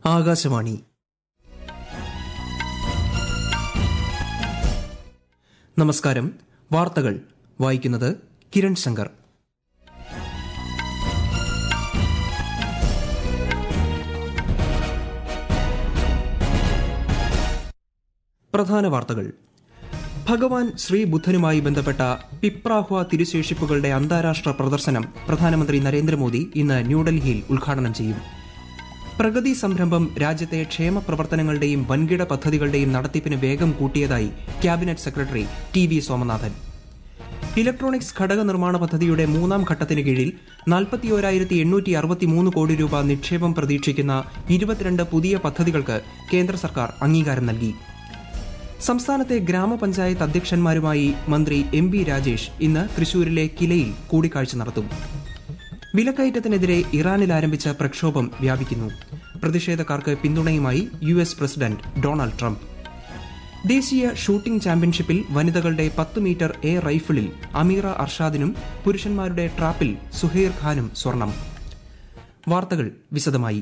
ആകാശവാണി നമസ്കാരം വാർത്തകൾ വായിക്കുന്നത് കിരൺ ശങ്കർ പ്രധാന വാർത്തകൾ ഭഗവാൻ ശ്രീ ബുദ്ധനുമായി ബന്ധപ്പെട്ട പിപ്രാഹ്വ തിരുശേഷിപ്പുകളുടെ അന്താരാഷ്ട്ര പ്രദർശനം പ്രധാനമന്ത്രി നരേന്ദ്രമോദി ഇന്ന് ന്യൂഡൽഹിയിൽ ഉദ്ഘാടനം ചെയ്യും പ്രഗതി സംരംഭം രാജ്യത്തെ ക്ഷേമ പ്രവർത്തനങ്ങളുടെയും വൻകിട പദ്ധതികളുടെയും നടത്തിപ്പിന് വേഗം കൂട്ടിയതായി cabinet secretary T V Somanathan electronics ഘടക നിർമ്മാണ പദ്ധതിയുടെ മൂന്നാം ഘട്ടത്തിന് കീഴിൽ നാൽപ്പത്തിയോരായിരത്തി എണ്ണൂറ്റി അറുപത്തിമൂന്ന് കോടി രൂപ നിക്ഷേപം പ്രതീക്ഷിക്കുന്ന ഇരുപത്തിരണ്ട് പുതിയ പദ്ധതികൾക്ക് കേന്ദ്ര സർക്കാർ അംഗീകാരം നൽകി സംസ്ഥാനത്തെ ഗ്രാമപഞ്ചായത്ത് അധ്യക്ഷന്മാരുമായി മന്ത്രി എം ബി രാജേഷ് ഇന്ന് തൃശൂരിലെ കിലയിൽ കൂടിക്കാഴ്ച നടത്തും വിലക്കയറ്റത്തിനെതിരെ ഇറാനിൽ ആരംഭിച്ച പ്രക്ഷോഭം വ്യാപിക്കുന്നു പ്രതിഷേധക്കാർക്ക് പിന്തുണയുമായി U S president Donald Trump ദേശീയ ഷൂട്ടിംഗ് ചാമ്പ്യൻഷിപ്പിൽ വനിതകളുടെ പത്ത് മീറ്റർ എയർ റൈഫിളിൽ അമീറ അർഷാദിനും പുരുഷന്മാരുടെ ട്രാപ്പിൽ സുഹൈർ ഖാനും സ്വർണം വാർത്തകൾ വിശദമായി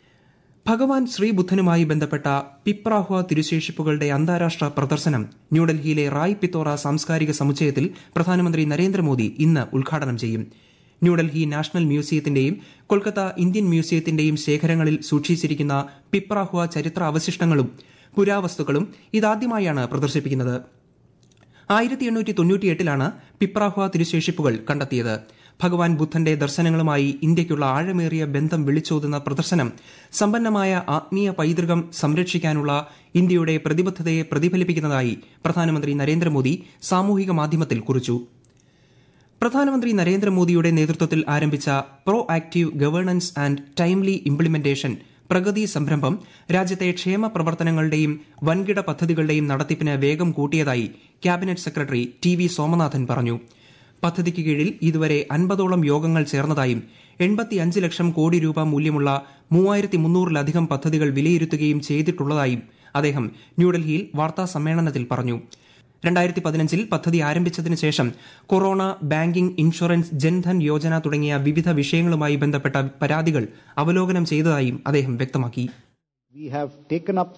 ഭഗവാൻ ശ്രീബുദ്ധനുമായി ബന്ധപ്പെട്ട പിപ്രാഹ്വ തിരുശേഷിപ്പുകളുടെ അന്താരാഷ്ട്ര പ്രദർശനം ന്യൂഡൽഹിയിലെ റായ് പിത്തോറ സാംസ്കാരിക സമുച്ചയത്തിൽ പ്രധാനമന്ത്രി നരേന്ദ്രമോദി ഇന്ന് ഉദ്ഘാടനം ചെയ്യും ന്യൂഡൽഹി നാഷണൽ മ്യൂസിയത്തിന്റെയും കൊൽക്കത്ത ഇന്ത്യൻ മ്യൂസിയത്തിന്റെയും ശേഖരങ്ങളിൽ സൂക്ഷിച്ചിരിക്കുന്ന പിപ്രാഹ്വ ചരിത്ര അവശിഷ്ടങ്ങളും പുരാവസ്തുക്കളും ഇതാദ്യമായാണ് പ്രദർശിപ്പിക്കുന്നത് ആയിരത്തി എണ്ണൂറ്റി തൊണ്ണൂറ്റിയെട്ടിലാണ് പിപ്രാഹ്വ തിരുശേഷിപ്പുകൾ കണ്ടെത്തിയത് ഭഗവാൻ ബുദ്ധന്റെ ദർശനങ്ങളുമായി ഇന്ത്യയ്ക്കുള്ള ആഴമേറിയ ബന്ധം വിളിച്ചോതുന്ന പ്രദർശനം സമ്പന്നമായ ആത്മീയ പൈതൃകം സംരക്ഷിക്കാനുള്ള ഇന്ത്യയുടെ പ്രതിബദ്ധതയെ പ്രതിഫലിപ്പിക്കുന്നതായി പ്രധാനമന്ത്രി നരേന്ദ്രമോദി സാമൂഹിക മാധ്യമത്തിൽ കുറിച്ചു പ്രധാനമന്ത്രി നരേന്ദ്രമോദിയുടെ നേതൃത്വത്തിൽ ആരംഭിച്ച pro active governance and timely implementation Pragati സംരംഭം രാജ്യത്തെ ക്ഷേമ പ്രവർത്തനങ്ങളുടെയും വൻകിട പദ്ധതികളുടെയും നടത്തിപ്പിന് വേഗം കൂട്ടിയതായി cabinet secretary T V Somanathan പറഞ്ഞു പദ്ധതിക്ക് കീഴിൽ ഇതുവരെ അൻപതോളം യോഗങ്ങൾ ചേർന്നതായും എൺപത്തിയഞ്ച് ലക്ഷം കോടി രൂപ മൂല്യമുള്ള മൂവായിരത്തി മുന്നൂറിലധികം പദ്ധതികൾ വിലയിരുത്തുകയും ചെയ്തിട്ടുള്ളതായും അദ്ദേഹം ന്യൂഡൽഹിയിൽ വാർത്താ സമ്മേളനത്തിൽ പറഞ്ഞു രണ്ടായിരത്തി പതിനഞ്ചിൽ പദ്ധതി ആരംഭിച്ചതിന് ശേഷം corona banking insurance Jan Dhan Yojana തുടങ്ങിയ വിവിധ വിഷയങ്ങളുമായി ബന്ധപ്പെട്ട പരാതികൾ അവലോകനം ചെയ്തതായും അദ്ദേഹം വ്യക്തമാക്കി We have taken up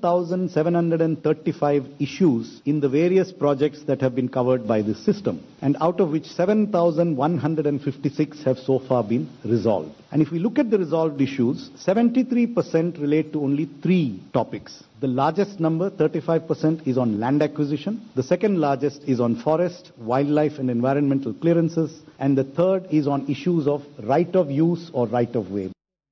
7,735 issues in the various projects that have been covered by this system, and out of which 7,156 have so far been resolved. And if we look at the resolved issues, 73% relate to only three topics. The largest number, 35%, is on land acquisition. The second largest is on forest, wildlife and environmental clearances. And the third is on issues of right of use or right of way.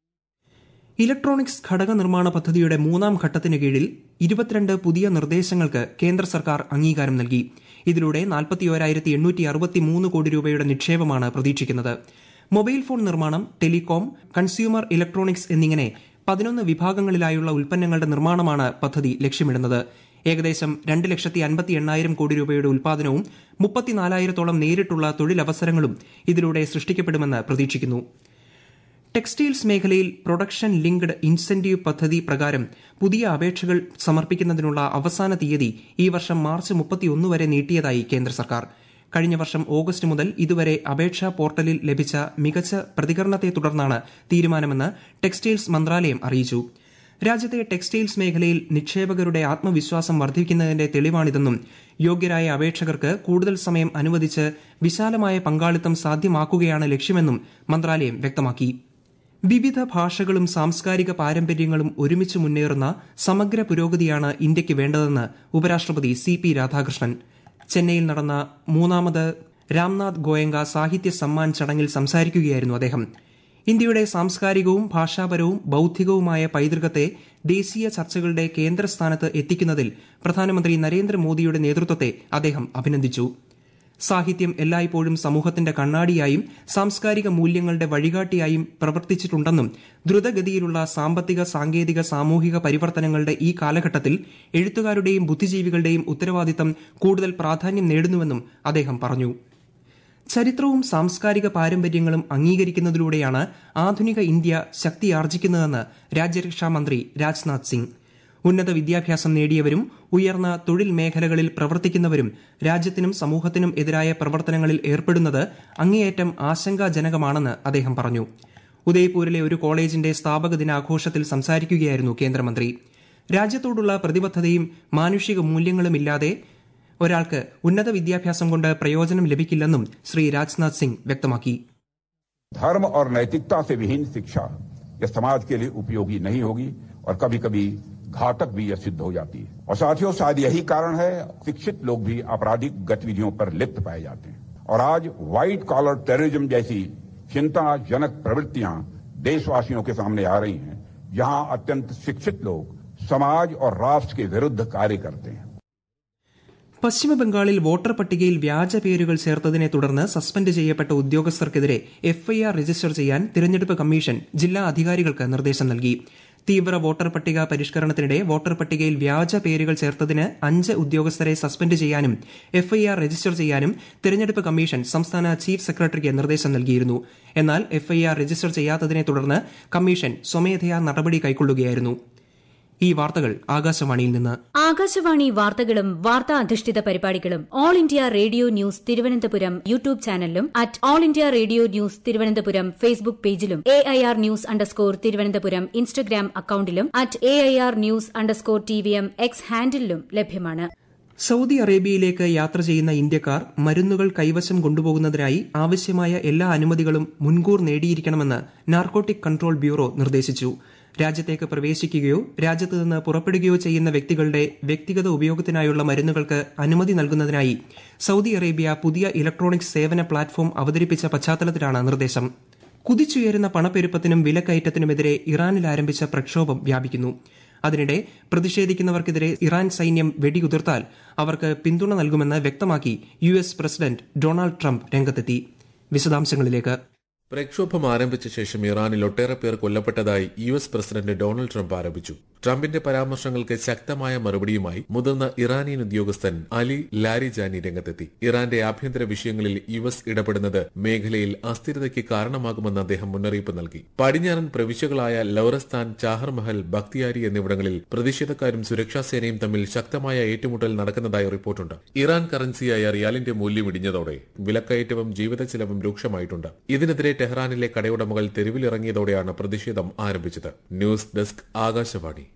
Electronics ഘടക നിർമ്മാണ പദ്ധതിയുടെ മൂന്നാം ഘട്ടത്തിന് കീഴിൽ ഇരുപത്തിരണ്ട് പുതിയ നിർദ്ദേശങ്ങൾക്ക് കേന്ദ്ര സർക്കാർ അംഗീകാരം നൽകി ഇതിലൂടെ നാൽപ്പത്തിയോരായിരത്തി എണ്ണൂറ്റി അറുപത്തിമൂന്ന് കോടി രൂപയുടെ നിക്ഷേപമാണ് പ്രതീക്ഷിക്കുന്നത് മൊബൈൽ ഫോൺ നിർമ്മാണം ടെലികോം കൺസ്യൂമർ ഇലക്ട്രോണിക്സ് എന്നിങ്ങനെ പതിനൊന്ന് വിഭാഗങ്ങളിലായുള്ള ഉൽപ്പന്നങ്ങളുടെ നിർമ്മാണമാണ് പദ്ധതി ലക്ഷ്യമിടുന്നത് ഏകദേശം രണ്ട് ലക്ഷത്തി അൻപത്തി എണ്ണായിരം കോടി രൂപയുടെ ഉൽപാദനവും മുപ്പത്തിനാലായിരത്തോളം നേരിട്ടുള്ള തൊഴിലവസരങ്ങളും ഇതിലൂടെ സൃഷ്ടിക്കപ്പെടുമെന്ന് പ്രതീക്ഷിക്കുന്നു ടെക്സ്റ്റൈൽസ് മേഖലയിൽ പ്രൊഡക്ഷൻ ലിങ്ക്ഡ് ഇൻസെന്റീവ് പദ്ധതി പ്രകാരം പുതിയ അപേക്ഷകൾ സമർപ്പിക്കുന്നതിനുള്ള അവസാന തീയതി ഈ വർഷം മാർച്ച് മുപ്പത്തിയൊന്ന് വരെ നീട്ടിയതായി കേന്ദ്ര സർക്കാർ കഴിഞ്ഞ വർഷം ഓഗസ്റ്റ് മുതൽ ഇതുവരെ അപേക്ഷാ പോർട്ടലിൽ ലഭിച്ച മികച്ച പ്രതികരണത്തെ തുടർന്നാണ് തീരുമാനമെന്ന് ടെക്സ്റ്റൈൽസ് മന്ത്രാലയം അറിയിച്ചു രാജ്യത്തെ ടെക്സ്റ്റൈൽസ് മേഖലയിൽ നിക്ഷേപകരുടെ ആത്മവിശ്വാസം വർദ്ധിക്കുന്നതിന്റെ തെളിവാണിതെന്നും യോഗ്യരായ അപേക്ഷകർക്ക് കൂടുതൽ സമയം അനുവദിച്ച് വിശാലമായ പങ്കാളിത്തം സാധ്യമാക്കുകയാണ് ലക്ഷ്യമെന്നും മന്ത്രാലയം വ്യക്തമാക്കി വിവിധ ഭാഷകളും സാംസ്കാരിക പാരമ്പര്യങ്ങളും ഒരുമിച്ച് മുന്നേറുന്ന സമഗ്ര പുരോഗതിയാണ് ഇന്ത്യയ്ക്ക് വേണ്ടതെന്ന് ഉപരാഷ്ട്രപതി സി പി രാധാകൃഷ്ണൻ ചെന്നൈയിൽ നടന്ന മൂന്നാമത് രാംനാഥ് ഗോയങ്ക സാഹിത്യ സമ്മാൻ ചടങ്ങിൽ സംസാരിക്കുകയായിരുന്നു അദ്ദേഹം ഇന്ത്യയുടെ സാംസ്കാരികവും ഭാഷാപരവും ബൌദ്ധികവുമായ പൈതൃകത്തെ ദേശീയ ചർച്ചകളുടെ കേന്ദ്രസ്ഥാനത്ത് എത്തിക്കുന്നതിൽ പ്രധാനമന്ത്രി നരേന്ദ്രമോദിയുടെ നേതൃത്വത്തെ അദ്ദേഹം അഭിനന്ദിച്ചു സാഹിത്യം എല്ലായ്പ്പോഴും സമൂഹത്തിന്റെ കണ്ണാടിയായും സാംസ്കാരിക മൂല്യങ്ങളുടെ വഴികാട്ടിയായും പ്രവർത്തിച്ചിട്ടുണ്ടെന്നും ദ്രുതഗതിയിലുള്ള സാമ്പത്തിക സാങ്കേതിക സാമൂഹിക പരിവർത്തനങ്ങളുടെ ഈ കാലഘട്ടത്തിൽ എഴുത്തുകാരുടെയും ബുദ്ധിജീവികളുടെയും ഉത്തരവാദിത്തം കൂടുതൽ പ്രാധാന്യം നേടുന്നുവെന്നും അദ്ദേഹം പറഞ്ഞു ചരിത്രവും സാംസ്കാരിക പാരമ്പര്യങ്ങളും അംഗീകരിക്കുന്നതിലൂടെയാണ് ആധുനിക ഇന്ത്യ ശക്തിയാർജിക്കുന്നതെന്ന് രാജ്യരക്ഷാ മന്ത്രി രാജ്നാഥ് സിംഗ് ഉന്നത വിദ്യാഭ്യാസം നേടിയവരും ഉയർന്ന തൊഴിൽ മേഖലകളിൽ പ്രവർത്തിക്കുന്നവരും രാജ്യത്തിനും സമൂഹത്തിനും എതിരായ പ്രവർത്തനങ്ങളിൽ ഏർപ്പെടുന്നത് അങ്ങേയറ്റം ആശങ്കാജനകമാണെന്ന് അദ്ദേഹം പറഞ്ഞു ഉദയ്പൂരിലെ ഒരു കോളേജിന്റെ സ്ഥാപക ദിനാഘോഷത്തിൽ സംസാരിക്കുകയായിരുന്നു കേന്ദ്രമന്ത്രി രാജ്യത്തോടുള്ള പ്രതിബദ്ധതയും മാനുഷിക മൂല്യങ്ങളുമില്ലാതെ ഒരാൾക്ക് ഉന്നത വിദ്യാഭ്യാസം കൊണ്ട് പ്രയോജനം ലഭിക്കില്ലെന്നും ശ്രീ രാജ്നാഥ് സിംഗ് വ്യക്തമാക്കി धर्म और नैतिकता से विहीन शिक्षा यह समाज के लिए उपयोगी नहीं होगी और कभी कभी घातक भी यह सिद्ध हो जाती है और साथियों शायद यही कारण है शिक्षित लोग भी आपराधिक गतिविधियों पर लिप्त पाए जाते हैं और आज व्हाइट कॉलर टेररिज्म जैसी चिंताजनक प्रवृत्तियां देशवासियों के सामने आ रही हैं जहां अत्यंत शिक्षित लोग समाज और राष्ट्र के विरुद्ध कार्य करते हैं പശ്ചിമബംഗാളിൽ വോട്ടർ പട്ടികയിൽ വ്യാജ പേരുകൾ ചേർത്തതിനെ തുടർന്ന് സസ്പെൻഡ് ചെയ്യപ്പെട്ട ഉദ്യോഗസ്ഥർക്കെതിരെ എഫ്ഐആർ രജിസ്റ്റർ ചെയ്യാൻ തിരഞ്ഞെടുപ്പ് കമ്മീഷൻ ജില്ലാ അധികാരികൾക്ക് നിർദ്ദേശം നൽകി തീവ്ര വോട്ടർ പട്ടിക പരിഷ്കരണത്തിനിടെ വോട്ടർ പട്ടികയിൽ വ്യാജ പേരുകൾ ചേർത്തതിന് അഞ്ച് ഉദ്യോഗസ്ഥരെ സസ്പെൻഡ് ചെയ്യാനും എഫ്ഐആർ രജിസ്റ്റർ ചെയ്യാനും തിരഞ്ഞെടുപ്പ് കമ്മീഷൻ സംസ്ഥാന ചീഫ് സെക്രട്ടറിക്ക് നിർദ്ദേശം നൽകിയിരുന്നു എന്നാൽ എഫ്ഐആർ രജിസ്റ്റർ ചെയ്യാത്തതിനെ തുടർന്ന് കമ്മീഷൻ സ്വമേധയാ നടപടി കൈക്കൊള്ളുകയായിരുന്നു ഈ വാർത്തകൾ ആകാശവാണിയിൽ നിന്ന് ആകാശവാണി വാർത്തകളും വാർത്താ അധിഷ്ഠിത പരിപാടികളും all India radio news Thiruvananthapuram YouTube ചാനലിലും at all India radio news Thiruvananthapuram Facebook പേജിലും A I R news underscore Thiruvananthapuram Instagram അക്കൌണ്ടിലും at A I R news underscore T V M X ഹാൻഡിലും ലഭ്യമാണ് സൌദി അറേബ്യയിലേക്ക് യാത്ര ചെയ്യുന്ന ഇന്ത്യക്കാർ മരുന്നുകൾ കൈവശം കൊണ്ടുപോകുന്നതിനായി ആവശ്യമായ എല്ലാ അനുമതികളും മുൻകൂർ നേടിയിരിക്കണമെന്ന് നാർക്കോട്ടിക് കൺട്രോൾ ബ്യൂറോ നിർദ്ദേശിച്ചു രാജ്യത്തേക്ക് പ്രവേശിക്കുകയോ രാജ്യത്ത് നിന്ന് പുറപ്പെടുകയോ ചെയ്യുന്ന വ്യക്തികളുടെ വ്യക്തിഗത ഉപയോഗത്തിനായുള്ള മരുന്നുകൾക്ക് അനുമതി നൽകുന്നതിനായി സൌദി അറേബ്യ പുതിയ ഇലക്ട്രോണിക് സേവന പ്ലാറ്റ്ഫോം അവതരിപ്പിച്ച പശ്ചാത്തലത്തിലാണ് നിർദ്ദേശം കുതിച്ചുയരുന്ന പണപ്പെരുപ്പത്തിനും വിലക്കയറ്റത്തിനുമെതിരെ ഇറാനിൽ ആരംഭിച്ച പ്രക്ഷോഭം വ്യാപിക്കുന്നു അതിനിടെ പ്രതിഷേധിക്കുന്നവർക്കെതിരെ ഇറാൻ സൈന്യം വെടിയുതിർത്താൽ അവർക്ക് പിന്തുണ നൽകുമെന്ന് വ്യക്തമാക്കി U S president Donald Trump രംഗത്തെത്തി വിശദാംശങ്ങളിലേക്ക് പ്രക്ഷോഭം ആരംഭിച്ച ശേഷം ഇറാനിൽ ഒട്ടേറെ പേർ കൊല്ലപ്പെട്ടതായി U S president Donald Trump ആരോപിച്ചു ട്രംപിന്റെ പരാമർശങ്ങൾക്ക് ശക്തമായ മറുപടിയുമായി മുതിർന്ന ഇറാനിയൻ ഉദ്യോഗസ്ഥൻ അലി ലാരിജാനി രംഗത്തെത്തി ഇറാന്റെ ആഭ്യന്തര വിഷയങ്ങളിൽ യു എസ് ഇടപെടുന്നത് മേഖലയിൽ അസ്ഥിരതയ്ക്ക് കാരണമാകുമെന്ന് അദ്ദേഹം മുന്നറിയിപ്പ് നൽകി പടിഞ്ഞാറൻ പ്രവിശ്യകളായ ലൌറസ്ഥാൻ ചാഹർമഹൽ ബക്തിയാരി എന്നിവിടങ്ങളിൽ പ്രതിഷേധക്കാരും സുരക്ഷാസേനയും തമ്മിൽ ശക്തമായ ഏറ്റുമുട്ടൽ നടക്കുന്നതായി റിപ്പോർട്ടുണ്ട് ഇറാൻ കറൻസിയായ റിയാലിന്റെ മൂല്യം ഇടിഞ്ഞതോടെ വിലക്കയറ്റവും ജീവിത ചെലവും രൂക്ഷമായിട്ടുണ്ട് ഇതിനെതിരെ ടെഹ്റാനിലെ കടയുടമകൾ തെരുവിലിറങ്ങിയതോടെയാണ് പ്രതിഷേധം ആരംഭിച്ചത് ന്യൂസ് ഡെസ്ക് ആകാശവാണി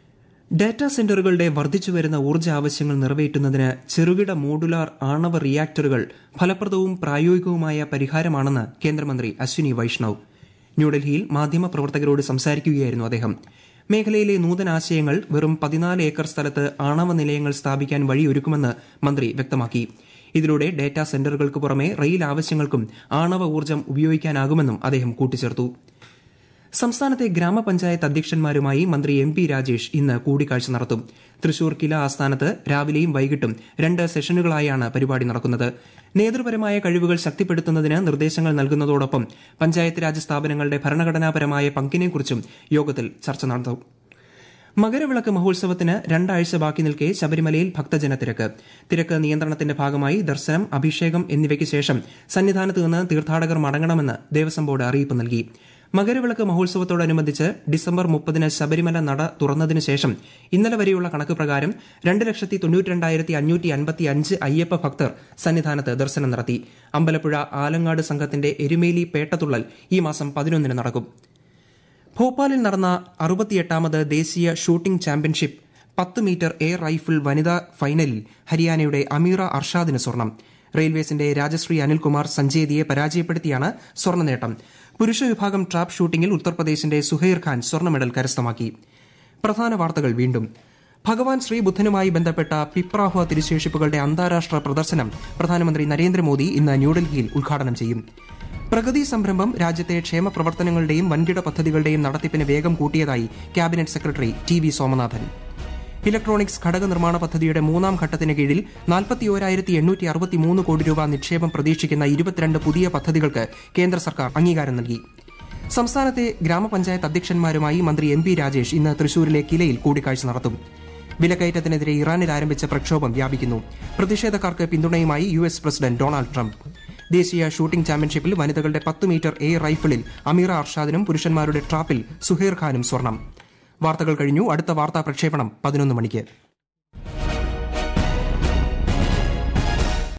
ഡാറ്റാ സെന്ററുകളുടെ വർദ്ധിച്ചുവരുന്ന ഊർജ്ജ ആവശ്യങ്ങൾ നിറവേറ്റുന്നതിന് ചെറുകിട മോഡുലാർ ആണവ റിയാക്ടറുകൾ ഫലപ്രദവും പ്രായോഗികവുമായ പരിഹാരമാണെന്ന് കേന്ദ്രമന്ത്രി അശ്വിനി വൈഷ്ണവ് ന്യൂഡൽഹിയിൽ മാധ്യമപ്രവർത്തകരോട് സംസാരിക്കുകയായിരുന്നു അദ്ദേഹം മേഖലയിലെ നൂതനാശയങ്ങൾ വെറും പതിനാല് ഏക്കർ സ്ഥലത്ത് ആണവ നിലയങ്ങൾ സ്ഥാപിക്കാൻ വഴിയൊരുക്കുമെന്ന് മന്ത്രി വ്യക്തമാക്കി ഇതിലൂടെ ഡാറ്റാ സെന്ററുകൾക്ക് പുറമെ റെയിൽ ആവശ്യങ്ങൾക്കും ആണവ ഊർജ്ജം ഉപയോഗിക്കാനാകുമെന്നും അദ്ദേഹം കൂട്ടിച്ചേർത്തു സംസ്ഥാനത്തെ ഗ്രാമപഞ്ചായത്ത് അധ്യക്ഷന്മാരുമായി മന്ത്രി എം പി രാജേഷ് ഇന്ന് കൂടിക്കാഴ്ച നടത്തും തൃശൂർ കില ആസ്ഥാനത്ത് രാവിലെയും വൈകിട്ടും രണ്ട് സെഷനുകളായാണ് പരിപാടി നടക്കുന്നത് നേതൃപരമായ കഴിവുകൾ ശക്തിപ്പെടുത്തുന്നതിന് നിർദ്ദേശങ്ങൾ നൽകുന്നതോടൊപ്പം പഞ്ചായത്ത് രാജ് സ്ഥാപനങ്ങളുടെ ഭരണഘടനാപരമായ പങ്കിനെക്കുറിച്ചും യോഗത്തിൽ ചർച്ച നടത്തും മകരവിളക്ക് മഹോത്സവത്തിന് രണ്ടാഴ്ച ബാക്കി നിൽക്കെ ശബരിമലയിൽ ഭക്തജന തിരക്ക് തിരക്ക് നിയന്ത്രണത്തിന്റെ ഭാഗമായി ദർശനം അഭിഷേകം എന്നിവയ്ക്ക് ശേഷം സന്നിധാനത്ത് നിന്ന് തീർത്ഥാടകർ മടങ്ങണമെന്ന് ദേവസ്വം ബോർഡ് അറിയിപ്പ് നൽകി മകരവിളക്ക് മഹോത്സവത്തോടനുബന്ധിച്ച് ഡിസംബർ മുപ്പതിന് ശബരിമല നട തുറന്നതിനു ശേഷം ഇന്നലെ വരെയുള്ള കണക്ക് പ്രകാരം രണ്ട് ലക്ഷത്തി തൊണ്ണൂറ്റിരണ്ടായിരത്തി അഞ്ഞൂറ്റി അൻപത്തി അഞ്ച് അയ്യപ്പ ഭക്തർ സന്നിധാനത്ത് ദർശനം നടത്തി അമ്പലപ്പുഴ ആലങ്ങാട് സംഘത്തിന്റെ എരുമേലി പേട്ടതുള്ളൽ ഈ മാസം പതിനൊന്നിന് നടക്കും ഭോപ്പാലിൽ നടന്ന അറുപത്തിയെട്ടാമത് ദേശീയ ഷൂട്ടിംഗ് ചാമ്പ്യൻഷിപ്പ് പത്ത് മീറ്റർ എയർ റൈഫിൾ വനിതാ ഫൈനലിൽ ഹരിയാനയുടെ അമീറ അർഷാദിന് സ്വർണം റെയിൽവേസിന്റെ രാജശ്രീ അനിൽകുമാർ സഞ്ജേതിയെ പരാജയപ്പെടുത്തിയാണ് സ്വർണ്ണ നേട്ടം പുരുഷ വിഭാഗം ട്രാപ്പ് ഷൂട്ടിംഗിൽ ഉത്തർപ്രദേശിന്റെ സുഹൈർ ഖാൻ സ്വർണ്ണ മെഡൽ കരസ്ഥമാക്കി പ്രധാന വാർത്തകൾ വീണ്ടും ഭഗവാൻ ശ്രീബുദ്ധനുമായി ബന്ധപ്പെട്ട പിപ്രാഹ്വ തിരുശേഷിപ്പുകളുടെ അന്താരാഷ്ട്ര പ്രദർശനം പ്രധാനമന്ത്രി നരേന്ദ്രമോദി ഇന്ന് ന്യൂഡൽഹിയിൽ ഉദ്ഘാടനം ചെയ്യും പ്രഗതി സംരംഭം രാജ്യത്തെ ക്ഷേമ പ്രവർത്തനങ്ങളുടെയും വൻകിട പദ്ധതികളുടെയും നടത്തിപ്പിന് വേഗം കൂട്ടിയതായി cabinet secretary T V Somanathan electronics ഘടക നിർമ്മാണ പദ്ധതിയുടെ മൂന്നാം ഘട്ടത്തിന് കീഴിൽ നാൽപ്പത്തിയോരായിരത്തി എണ്ണൂറ്റി അറുപത്തിമൂന്ന് കോടി രൂപ നിക്ഷേപം പ്രതീക്ഷിക്കുന്ന ഇരുപത്തിരണ്ട് പുതിയ പദ്ധതികൾക്ക് കേന്ദ്ര സർക്കാർ അംഗീകാരം നൽകി സംസ്ഥാനത്തെ ഗ്രാമപഞ്ചായത്ത് അധ്യക്ഷന്മാരുമായി മന്ത്രി എം പി രാജേഷ് ഇന്ന് തൃശൂരിലെ കിലയിൽ കൂടിക്കാഴ്ച നടത്തും വിലക്കയറ്റത്തിനെതിരെ ഇറാനിൽ ആരംഭിച്ച പ്രക്ഷോഭം വ്യാപിക്കുന്നു പ്രതിഷേധക്കാർക്ക് പിന്തുണയുമായി U S president Donald Trump ദേശീയ ഷൂട്ടിംഗ് ചാമ്പ്യൻഷിപ്പിൽ വനിതകളുടെ പത്ത് മീറ്റർ എയർ റൈഫിളിൽ അമീറ അർഷാദിനും പുരുഷന്മാരുടെ ട്രാപ്പിൽ സുഹൈർ ഖാനും സ്വർണം വാർത്തകൾ കഴിഞ്ഞു അടുത്ത വാർത്താ പ്രക്ഷേപണം പതിനൊന്ന് മണിക്ക്